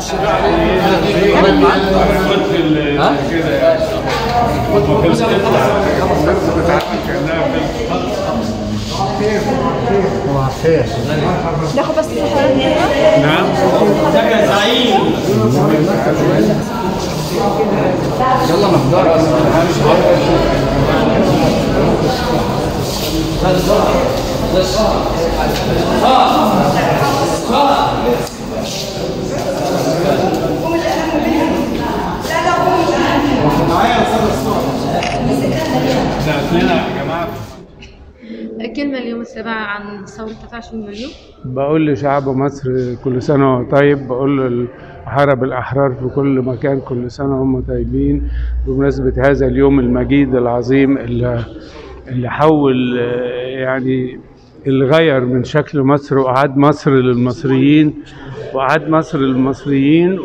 ناخد بس صحراء كده نعم الكلمة اليوم السابع عن ثورة 23 يوليو بقول لشعب مصر كل سنة وهو طيب بقول للحرب الأحرار في كل مكان كل سنة هم طيبين بمناسبة هذا اليوم المجيد العظيم اللي, اللي حول آه، يعني اللي غير من شكل مصر وأعاد مصر للمصريين وأعاد مصر للمصريين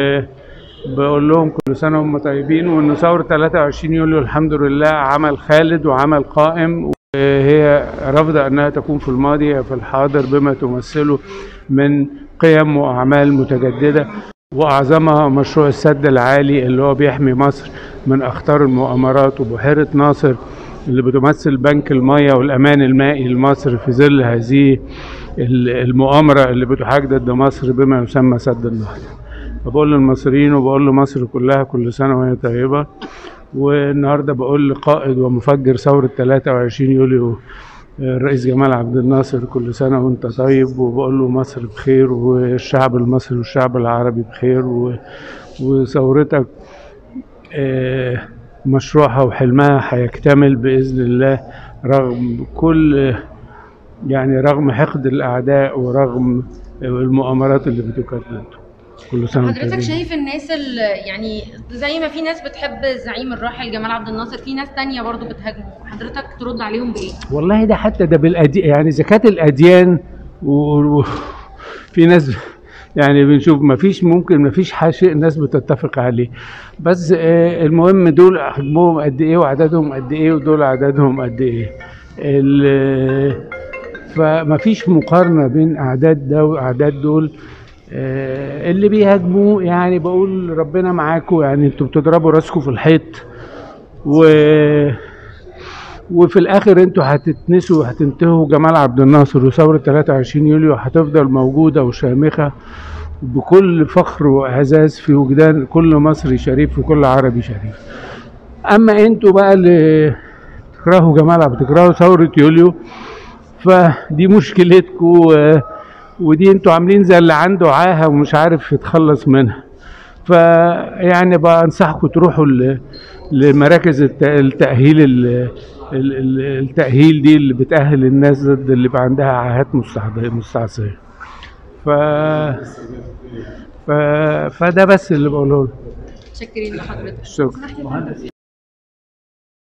وبقول لهم كل سنة هم طيبين وإن ثورة 23 يوليو الحمد لله عمل خالد وعمل قائم هي رافضة أنها تكون في الماضي هي في الحاضر بما تمثله من قيم وأعمال متجددة وأعظمها مشروع السد العالي اللي هو بيحمي مصر من أخطار المؤامرات وبحيرة ناصر اللي بتمثل بنك المياه والأمان المائي لمصر في ظل هذه المؤامرة اللي بتحاك ضد مصر بما يسمى سد النهضة فبقول للمصريين وبقول لمصر كلها كل سنة وهي طيبة والنهارده بقول لقائد ومفجر ثورة 23 يوليو الرئيس جمال عبد الناصر كل سنة وانت طيب وبقول له مصر بخير والشعب المصري والشعب العربي بخير و- وثورتك آه، مشروعها وحلمها هيكتمل بإذن الله رغم كل يعني رغم حقد الأعداء ورغم المؤامرات اللي بتكرر كل سنة وانت حضرتك طيب. شايف الناس اللي يعني زي ما في ناس بتحب الزعيم الراحل جمال عبد الناصر في ناس تانية برضو بتهاجمه حضرتك ترد عليهم بإيه؟ والله ده حتى ده بالأديان يعني زكاة الأديان و... و... في ناس يعني بنشوف ما فيش ممكن ما فيش شيء الناس بتتفق عليه بس آه، المهم دول حجمهم قد ايه وعددهم قد ايه ودول عددهم قد ايه ال- فما فيش مقارنة بين أعداد ده وأعداد دول آه، اللي بيهاجموا يعني بقول ربنا معاكم يعني انتوا بتضربوا راسكم في الحيط و وفي الاخر انتوا هتتنسوا وهتنتهوا جمال عبد الناصر وثوره 23 يوليو هتفضل موجوده وشامخه بكل فخر واعزاز في وجدان كل مصري شريف وكل عربي شريف اما انتوا بقى اللي تكرهوا جمال عبد تكرهوا ثوره يوليو فدي مشكلتكم و- ودي انتوا عاملين زي اللي عنده عاهه ومش عارف يتخلص منها فيعني بقى انصحكم تروحوا ل- لمراكز الت- التأهيل ال- ال- ال- التأهيل دي اللي بتأهل الناس ضد اللي بقى عندها عاهات مستعد- مستعصية ف... ف... فده بس اللي بقوله له متشكرين لحضرتك شكرا